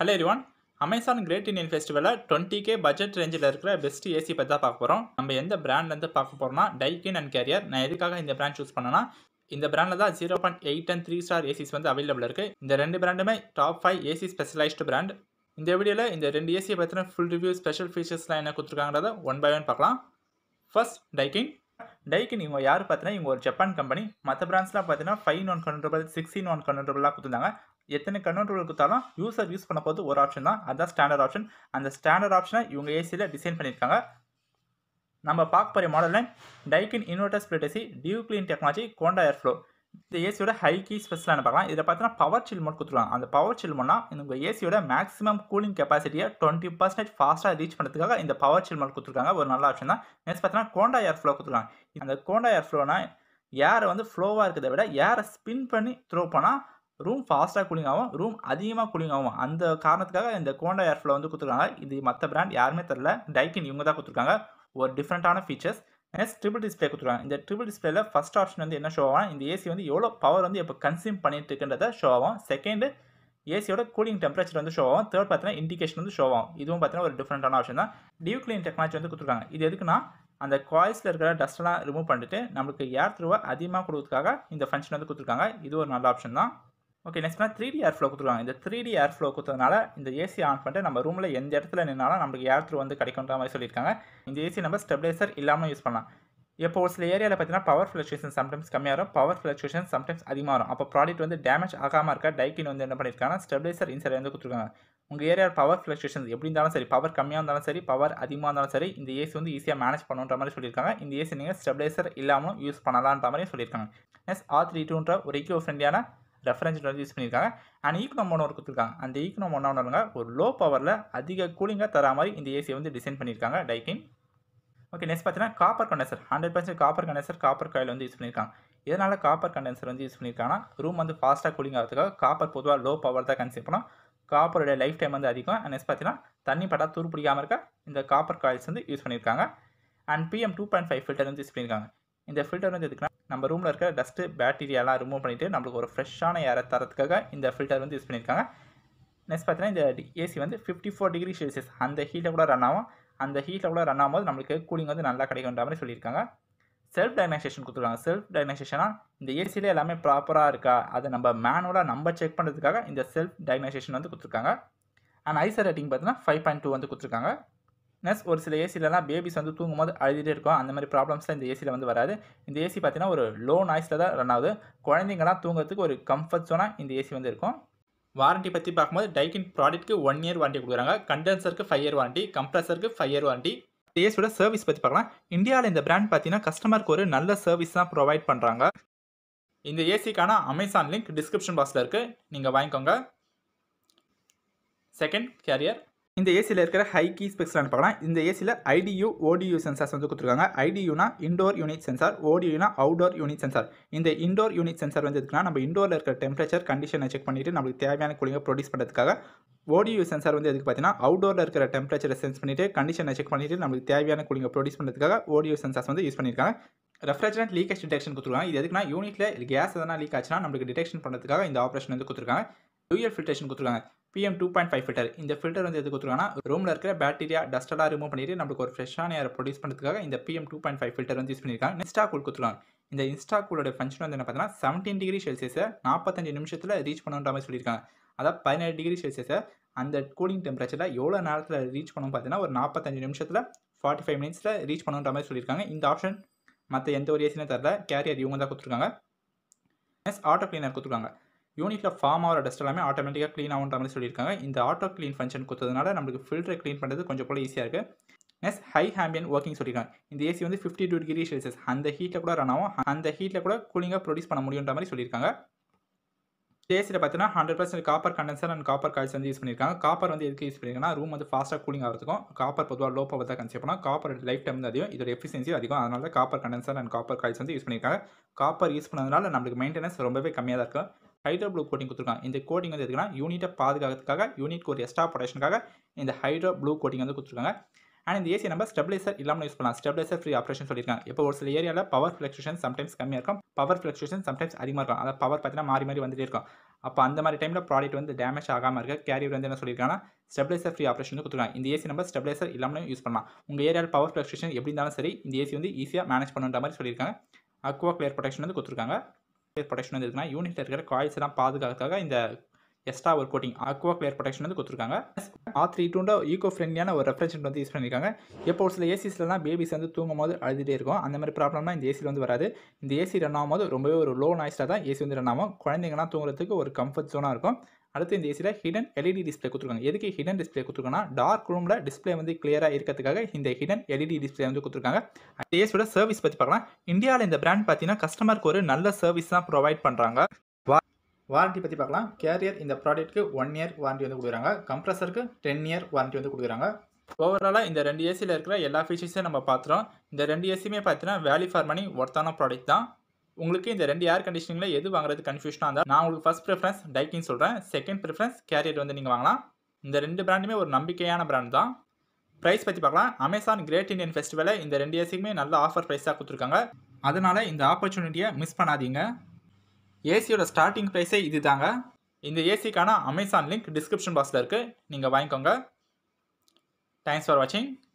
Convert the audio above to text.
hello everyone Amazon great Indian ஃபெஸ்டிவலில் twenty K budget ரேஞ்சில் இருக்கிற பெஸ்ட் ஏசி பற்றி தான் பார்க்க போகிறோம் நம்ம எந்த பிராண்ட்லேருந்து பார்க்க போகிறோம்னா டைக்கின் அண்ட் கேரியர் நான் எதுக்காக இந்த பிராண்ட் சூஸ் பண்ணேன்னா இந்த பிராண்டில் தான் zero point eight and three star ACs வந்து அவைலபிள் இருக்குது இந்த ரெண்டு பிராண்டுமே top five AC specialised brand இந்த வீடியோவில் இந்த ரெண்டு ஏசியை பற்றின ஃபுல் ரிவ்யூ ஸ்பெஷல் ஃபீச்சர்ஸ்லாம் என்ன கொடுத்துருக்காங்கிறத ஒன் பை ஒன் பார்க்கலாம் ஃபர்ஸ்ட் டைக்கின் டைக்கின் இவங்க யார் பார்த்தீங்கன்னா இவங்க ஒரு ஜப்பான் கம்பெனி மற்ற பிராண்ட்ஸ்லாம் பார்த்தீங்கன்னா five one convertible sixteen one கன்வெர்டபிளாக கொடுத்துருந்தாங்க எத்தனை கன்வெர்டபிள் கொடுத்தாலும் யூசர் யூஸ் பண்ண போது ஒரு ஆப்ஷன் தான் அதுதான் ஸ்டாண்டர்ட் ஆப்ஷன் அந்த ஸ்டாண்டர்ட் ஆப்ஷனை இவங்க ஏசியில் டிசைன் பண்ணியிருக்காங்க நம்ம பார்க்க போகிற மாடலில் Daikin inverter split AC dew clean technology Coanda airflow இந்த ஏசியோட ஹை கீ ஸ்பெஷலான பார்க்கலாம் இதில் பார்த்தீங்கன்னா பவர் சில் மோட் கொடுத்துருவாங்க அந்த பவர் சில் மோட்னா இந்த ஏசியோட மேக்ஸிமம் கூலிங் கெப்பாசிட்டியை டுவெண்ட்டி பர்சன்டேஜ் ஃபாஸ்ட்டாக ரீச் பண்ணுறதுக்காக இந்த பவர் சில் மோட் கொடுத்துருக்காங்க ஒரு நல்ல ஆப்ஷன் தான் நெக்ஸ்ட் பார்த்தீங்கன்னா கோண்டா ஏர் ஃப்ளோ கொடுத்துருக்காங்க அந்த கோண்டா ஏர் ஃப்ளோனா ஏரை வந்து ஃப்ளோவாக இருக்கிறத விட ஏரை ஸ்பின் பண்ணி த்ரோ பண்ணால் ரூம் ஃபாஸ்ட்டாக கூலிங் ஆகும் ரூம் அதிகமாக கூலிங் ஆகும் அந்த காரணத்துக்காக இந்த கோண்டா ஏர் ஃப்ளோ வந்து கொடுத்துருக்காங்க இது மற்ற பிராண்ட் யாருமே தெரில டைக்கின் இவங்க தான் கொடுத்துருக்காங்க ஒரு டிஃப்ரெண்ட்டான ஃபீச்சர்ஸ் நெக்ஸ்ட் ட்ரிபிள் டிஸ்பிளே கொடுத்துருக்காங்க இந்த ட்ரிபிள் டிஸ்பிளேல ஃபஸ்ட் ஆப்ஷன் வந்து என்ன ஷோ ஆகும் இந்த ஏசி வந்து எவ்வளோ பவர் வந்து இப்போ கன்சியூம் பண்ணிட்டு இருக்குன்றத ஷோ ஆகும் செகண்டு ஏசியோட கூலிங் டெம்பரேச்சர் வந்து ஷோ ஆகும் தேர்ட் பார்த்தீங்கன்னா இண்டிகேஷன் வந்து ஷோ ஆகும் இதுவும் பார்த்தீங்கன்னா ஒரு டிஃப்ரெண்ட்டான ஆப்ஷன் தான் டியூ கிளீன் டெக்னாலஜி வந்து கொடுத்துருக்காங்க இது எதுக்குன்னா அந்த காயில்ஸில் இருக்கிற டஸ்ட்லாம் ரிமூவ் பண்ணிட்டு நம்மளுக்கு ஏர் த்ரூவை அதிகமாக கொடுக்கறதுக்காக இந்த ஃபங்க்ஷன் வந்து கொடுத்துருக்காங்க இது ஒரு நல்ல ஆப்ஷன் தான் okay next three D air flow கொடுத்துருவாங்க இந்த த்ரீ டி ஏர் ஃப்ளோ கொடுத்ததுனால இந்த ஏசி ஆன் பண்ணிட்டு நம்ம ரூமில் எந்த இடத்துல நின்னாலும் நம்மளுக்கு ஏர் த்ரூ வந்து கிடைக்குன்ற மாதிரி சொல்லியிருக்காங்க இந்த ஏசி நம்ம ஸ்டெபிலைசர் இல்லாமல் யூஸ் பண்ணலாம் இப்போ ஒரு சில ஏரியாவில் பார்த்தீங்கன்னா பவர் ஃப்ளக்சுவேஷன் சம்டைம்ஸ் கம்மியாக வரும் பவர் ஃப்ளக்சுவேஷன் சம்டைம்ஸ் அதிகமாக வரும் அப்போ ப்ராடக்ட் வந்து டேமேஜ் ஆகாமல் இருக்க டைக்கின் வந்து என்ன பண்ணியிருக்காங்கன்னா ஸ்டெபிலைசர் இன்சைட் வந்து கொடுத்துருக்காங்க உங்கள் ஏரியாவில் பவர் ஃப்ளக்சுவேஷன் எப்படி இருந்தாலும் சரி பவர் கம்மியாக இருந்தாலும் சரி பவர் அதிகமாக இருந்தாலும் சரி இந்த ஏசி வந்து ஈஸியாக மேனேஜ் பண்ணுன்ற மாதிரி சொல்லியிருக்காங்க இந்த ஏசி நீங்கள் ஸ்டெபிலைசர் இல்லாமலும் யூஸ் பண்ணலான்ற மாதிரி சொல்லியிருக்காங்க நெக்ஸ்ட் ஆர் த்ரீ டூன்ற ஒரு ஈக்கோ ஃப்ரெண்ட்லியான ரெஃபரன்ஸ் வந்து யூஸ் பண்ணியிருக்காங்க அண்ட் ஈக்கனோ மோனோர் கொடுத்துருக்காங்க அந்த ஈக்கனோ மோனோருங்க ஒரு லோ பவரில் அதிக கூலிங்காக தர மாதிரி இந்த ஏசியை வந்து டிசைன் பண்ணியிருக்காங்க டைக்கின் ஓகே நெக்ஸ்ட் பார்த்தீங்கன்னா copper condenser hundred percent copper condenser copper coil வந்து யூஸ் பண்ணியிருக்காங்க இதனால் காப்பர் கண்டென்சர் வந்து யூஸ் பண்ணியிருக்காங்கன்னா ரூம் வந்து ஃபாஸ்ட்டாக கூலிங் ஆகிறதுக்காக காப்பர் பொதுவாக லோ பவர் தான் கன்சியூம் பண்ணோம் காப்பருடைய லைஃப் டைம் வந்து அதிகம் அண்ட் நெக்ஸ்ட் பார்த்தீங்கன்னா தண்ணி பட்டா தூர் பிடிக்காமல் இருக்க இந்த காப்பர் காயில்ஸ் வந்து யூஸ் பண்ணியிருக்காங்க and PM two point five filter வந்து யூஸ் பண்ணியிருக்காங்க இந்த ஃபில்டர் வந்து எதுக்குன்னா நம்ம ரூமில் இருக்கிற டஸ்ட்டு பேக்டீரியாலாம் ரிமூவ் பண்ணிவிட்டு நம்மளுக்கு ஒரு ஃப்ரெஷ்ஷான ஏரை தரத்துக்காக இந்த ஃபில்டர் வந்து யூஸ் பண்ணியிருக்காங்க நெக்ஸ்ட் பார்த்தீங்கன்னா இந்த ஏசி வந்து ஃபிஃப்டி ஃபோர் டிகிரி செல்சியஸ் அந்த ஹீட்டில் கூட ரன் ஆகும் அந்த ஹீட்டில் கூட ரன் ஆகும்போது நம்மளுக்கு கூலிங் வந்து நல்லா கிடைக்குன்ற மாதிரி சொல்லியிருக்காங்க செல்ஃப் டைக்னைசேஷன் கொடுத்துருக்காங்க செல்ஃப் டைக்னைசேஷனாக இந்த ஏசியில் எல்லாமே ப்ராப்பராக இருக்கா அதை நம்ம மேனுவலாக நம்ம செக் பண்ணுறதுக்காக இந்த செல்ஃப் டைக்னைசேஷன் வந்து கொடுத்துருக்காங்க அண்ட் ஐசர் ரேட்டிங் பார்த்தீங்கன்னா ஃபைவ் பாயிண்ட் டூ வந்து கொடுத்துருக்காங்க நெக்ஸ்ட் ஒரு சில ஏசிலலாம் பேபிஸ் வந்து தூங்கும் போது அழுதுகிட்டே இருக்கும் அந்த மாதிரி ப்ராப்ளம்ஸ்லாம் இந்த ஏசியில் வந்து வராது இந்த ஏசி பார்த்தீங்கன்னா ஒரு லோ நாய்ஸில் தான் ரன் ஆகுது குழந்தைங்கலாம் தூங்குறதுக்கு ஒரு கம்ஃபர்ட் ஜோனாக இந்த ஏசி வந்து இருக்கும் வாரண்ட்டி பற்றி பார்க்கும்போது டைக்கின் ப்ராடக்ட்க்கு ஒன் இயர் வாரண்ட்டி கொடுக்குறாங்க கண்டென்சருக்கு ஃபைவ் இயர் வாரண்ட்டி கம்ப்ரஸருக்கு ஃபைவ் இயர் வாரண்ட்டி ஏசியோட சர்வீஸ் பற்றி பார்க்கலாம் இந்தியாவில் இந்த பிராண்ட் பார்த்தீங்கன்னா கஸ்டமருக்கு ஒரு நல்ல சர்வீஸ் தான் ப்ரொவைட் பண்ணுறாங்க இந்த ஏசிக்கான அமேசான் லிங்க் டிஸ்கிரிப்ஷன் பாக்ஸில் இருக்குது நீங்கள் வாங்கிக்கோங்க செகண்ட் கேரியர் இந்த ஏசியில் இருக்கிற ஹை கீ ஸ்பெக்ஸ்லாம் பார்க்கலாம் இந்த ஏசியில் ஐடியூ ஓடியூ சென்சார்ஸ் வந்து கொடுத்துருக்காங்க ஐடியூனா இண்டோர் யூனிட் சென்சார் ஓடியூனா அவுடோர் யூனிட் சென்சார் இந்த இண்டோர் யூனிட் சென்சார் வந்து எதுக்குன்னா நம்ம இண்டோரில் இருக்கிற டெம்பரேச்சர் கண்டிஷனை செக் பண்ணிவிட்டு நம்மளுக்கு தேவையான கூலிங்கை ப்ரொடியூஸ் பண்ணுறதுக்காக ஓடியூ சென்சார் வந்து எதுக்கு பார்த்தீங்கன்னா அவுடோரில் இருக்கிற டெம்பரேச்சரை சென்ஸ் பண்ணிவிட்டு கண்டிஷனை செக் பண்ணிவிட்டு நம்மளுக்கு தேவையான கூலிங்கை ப்ரொடியூஸ் பண்ணுறதுக்காக ஓடியூ சென்சார்ஸ் வந்து யூஸ் பண்ணியிருக்காங்க ரெஃப்ரிஜரண்ட் லீக்கேஜ் டிடெக்ஷன் கொடுத்துருக்காங்க இது எதுக்குன்னா யூனிட்டில் கேஸ் எதனா லீக் ஆச்சுன்னா நம்மளுக்கு டிடெக்ஷன் பண்ணுறதுக்காக இந்த ஆப்ரேஷன் வந்து கொடுத்துருக்காங்க டூயர் ஃபில்ட்ரேஷன் கொடுத்துருக்காங்க PM two point five filter இந்த ஃபில்டர் வந்து எது கொடுத்துருக்காங்கன்னா ரூமில் இருக்கிற பேக்டீரியா டஸ்டெல்லாம் ரிமூவ் பண்ணிட்டு நம்மளுக்கு ஒரு ஃப்ரெஷ்ஷான ஏர் ப்ரொடியூஸ் பண்ணுறதுக்காக இந்த PM two point five filter வந்து யூஸ் பண்ணியிருக்காங்க இன்ஸ்டா கூல் கொடுத்துருக்காங்க இந்த இன்ஸ்டா கூலோட ஃபங்க்ஷன் வந்து என்ன பார்த்தீங்கன்னா செவன்டீன் டிகிரி செல்சியஸை நாற்பத்தஞ்சு நிமிஷத்தில் ரீச் பண்ணுன்ற மாதிரி சொல்லியிருக்காங்க அதாவது பதினேழு டிகிரி செல்சியஸை அந்த கூலிங் டெம்பரேச்சரில் எவ்வளோ நேரத்தில் ரீச் பண்ணணும் பார்த்தீங்கன்னா ஒரு நாற்பத்தஞ்சு நிமிஷத்தில் ஃபார்ட்டி ஃபைவ் மினிட்ஸில் ரீச் பண்ணுன்ற மாதிரி சொல்லியிருக்காங்க இந்த ஆப்ஷன் மற்ற எந்த ஒரு ஏசியும் தரல கேரியர் இவங்க தான் கொடுத்துருக்காங்க நெக்ஸ்ட் ஆட்டோ கிளீனர் கொடுத்துருக்காங்க யூனிட்டில் ஃபார்ம் ஆகிற டஸ்ட் எல்லாமே ஆட்டோமேட்டிக்காக க்ளீன் ஆகுன்ற மாதிரி சொல்லியிருக்காங்க இந்த ஆட்டோ க்ளீன் ஃபங்க்ஷன் கொடுத்ததுனால நம்மளுக்கு ஃபில்டரை க்ளீன் பண்ணுறது கொஞ்சம் போல ஈஸியாக இருக்குது நெக்ஸ்ட் ஹை ஹேம்பியன் ஒர்க்கிங் சொல்லியிருக்காங்க இந்த ஏசி வந்து ஃபிஃப்டி டூ டிகிரி செல்சியஸ் அந்த ஹீட்டில் கூட ரன் ஆகும் அந்த ஹீட்டில் கூட கூலிங்காக ப்ரொடியூஸ் பண்ண முடியுன்ற மாதிரி சொல்லியிருக்காங்க ஏசியில் பார்த்தீங்கன்னா hundred percent copper condenser and copper coils வந்து யூஸ் பண்ணியிருக்காங்க காப்பர் வந்து எதுக்கு யூஸ் பண்ணியிருக்காங்கன்னா ரூம் வந்து ஃபாஸ்ட்டாக கூலிங் ஆகிறதுக்கும் காப்பர் பொதுவாக லோ பவர் தான் கன்சியூம் பண்ணால் காப்பர் லைஃப் டைம் வந்து அதிகம் இதோட எஃபிஷியன்சி அதிகம் அதனால தான் copper condenser and copper coils வந்து யூஸ் பண்ணியிருக்காங்க காப்பர் யூஸ் பண்ணதுனால நம்மளுக்கு மெயின்டெனன்ஸ் ரொம்பவே கம்மியாக தான் இருக்கும் ஹைட்ரோ ப்ளூ கோட்டிங் கொடுத்துருக்காங்க இந்த கோட்டிங் வந்து எதுக்குன்னா யூனிட்டை பாதுகாக்கிறதுக்காக யூனிட்க்கு ஒரு எக்ஸ்ட்ரா ப்ரொடெக்ஷனுக்காக இந்த ஹைட்ரோ ப்ளூ கோட்டிங் வந்து கொடுத்துருக்காங்க அண்ட் இந்த ஏசி நம்ம ஸ்டெபிலைசர் இல்லாமல் யூஸ் பண்ணலாம் ஸ்டெபிலைசர் ஃப்ரீ ஆப்ரேஷன் சொல்லியிருக்காங்க இப்போ ஒரு சில ஏரியாவில் பவர் ஃப்ளக்சுவேஷன் சம்டைம்ஸ் கம்மியாக இருக்கும் பவர் ஃப்ளக்சுவேஷன் சம்டைம்ஸ் அதிகமாக இருக்கும் அதாவது பவர் பார்த்தீங்கன்னா மாறி மாறி வந்துட்டே இருக்கும் அப்போ அந்த மாதிரி டைமில் ப்ராடக்ட் வந்து டேமேஜ் ஆகாமல் இருக்க கேரியர் வந்து என்ன சொல்லியிருக்காங்கன்னா ஸ்டெபிலைசர் ஃப்ரீ ஆப்ரேஷன் கொடுத்துருக்காங்க இந்த ஏசி நம்ம ஸ்டெபிலைசர் இல்லாமல் யூஸ் பண்ணலாம் உங்கள் ஏரியாவில் பவர் ஃப்ளக்சுவேஷன் எப்படி இருந்தாலும் சரி இந்த ஏசி வந்து ஈஸியாக மேனேஜ் பண்ணுன்ற மாதிரி சொல்லியிருக்காங்க அக்வா கிளியர் ப்ரொடெக்ஷன் வந்து கொடுத்துருக்காங்க கிளியர் ப்ரொடெக்ஷன் வந்து இருக்குன்னா யூனிட்டில் இருக்கிற காயில்ஸ் எல்லாம் பாதுகாக்கிறதுக்காக இந்த எக்ஸ்ட்ரா ஒரு கோட்டிங் அக்வா கிளியர் ப்ரொடெக்ஷன் வந்து கொடுத்துருக்காங்க ஆ த்ரீ டூண்ட ஈகோ ஃப்ரெண்ட்லியான ஒரு ரெஃப்ரிஜரேட் வந்து யூஸ் பண்ணியிருக்காங்க இப்போ ஒரு சில ஏசிஸ்லாம் பேபிஸ் வந்து தூங்கும் போது அழுதுகிட்டே இருக்கும் அந்த மாதிரி ப்ராப்ளம்லாம் இந்த ஏசியில் வந்து வராது இந்த ஏசி ரன் ஆகும்போது ரொம்பவே ஒரு லோ நாய்ஸில் தான் ஏசி வந்து ரன் ஆகும் குழந்தைங்கலாம் தூங்குறதுக்கு ஒரு கம்ஃபர்ட் ஜோனாக இருக்கும் அடுத்து இந்த ஏசியில் ஹிடன் எல்இடி டிஸ்பிளே கொடுத்துருக்காங்க எதுக்கு ஹிடன் டிஸ்பிளே கொடுத்துருக்காங்கன்னா டார்க் ரூமில் டிஸ்பிளே வந்து கிளியராக இருக்கிறதுக்காக இந்த ஹிடன் எல்இடி டிஸ்பிளே வந்து கொடுத்துருக்காங்க இந்த ஏசியோட சர்வீஸ் பற்றி பார்க்கலாம் இந்தியாவில் இந்த பிராண்ட் பார்த்தீங்கன்னா கஸ்டமருக்கு ஒரு நல்ல சர்வீஸ் தான் ப்ரொவைட் பண்ணுறாங்க வாரண்டி பற்றி பார்க்கலாம் கேரியர் இந்த ப்ராடக்ட்டுக்கு ஒன் இயர் வாரண்டி வந்து கொடுக்குறாங்க கம்ப்ரஸருக்கு டென் இயர் வாரண்டி வந்து கொடுக்குறாங்க ஓவராலாக இந்த ரெண்டு ஏசியில் இருக்கிற எல்லா ஃபீச்சர்ஸையும் நம்ம பார்த்துறோம் இந்த ரெண்டு ஏசியுமே பார்த்தீங்கன்னா வேல்யூ ஃபார் மணி ஒர்த்தான ப்ராடக்ட் தான் உங்களுக்கு இந்த ரெண்டு ஏர் கண்டிஷனிங்கில் எது வாங்குறது கன்ஃபியூஷனாக இருந்தால் நான் உங்களுக்கு ஃபஸ்ட் ப்ரிஃபரன்ஸ் டைக்கிங் சொல்கிறேன் செகண்ட் ப்ரிஃபரன்ஸ் கேரியர் வந்து நீங்கள் வாங்கலாம் இந்த ரெண்டு பிராண்டுமே ஒரு நம்பிக்கையான பிராண்ட் தான் ப்ரைஸ் பற்றி பார்க்கலாம் அமேசான் கிரேட் இண்டியன் ஃபெஸ்டிவலில் இந்த ரெண்டு ஏசிக்குமே நல்ல ஆஃபர் ப்ரைஸாக கொடுத்துருக்காங்க அதனால் இந்த ஆப்பர்ச்சுனிட்டியை மிஸ் பண்ணாதீங்க ஏசியோட ஸ்டார்டிங் ப்ரைஸே இது தாங்க இந்த ஏசிக்கான அமேசான் லிங்க் டிஸ்கிரிப்ஷன் பாக்ஸில் இருக்குது நீங்கள் வாங்கிக்கோங்க தேங்க்ஸ் ஃபார் வாட்சிங்